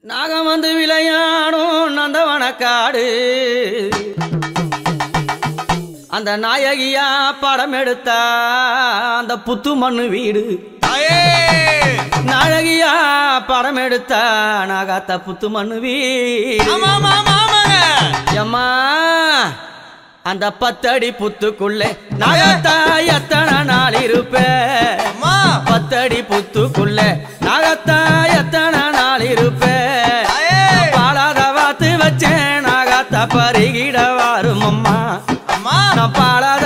நாகம் வந்து விளையாடும் நந்தவனக்காடு அந்த நாயகியா படம் எடுத்தா அந்த புத்து மண்ணு வீடு தாயே நாயகியா படம் எடுத்தா நாகாத்த புத்து மண்ணு வீடு ஆமா ஆமா ஆமா ஆமாங்க எம்மா அந்த பத்தடி புத்துக்குள்ளே நாகத்தா எத்தனை நாள் இருப்பேன் அம்மா பத்தடி புத்துக்குள்ள நாகத்தா எத்தனை நாள் இருப்பேன் தாயே பாலாத வாத்து வச்சேன் நாகத்தா பருகிட வாரும் அம்மா அம்மா நான் பாலாத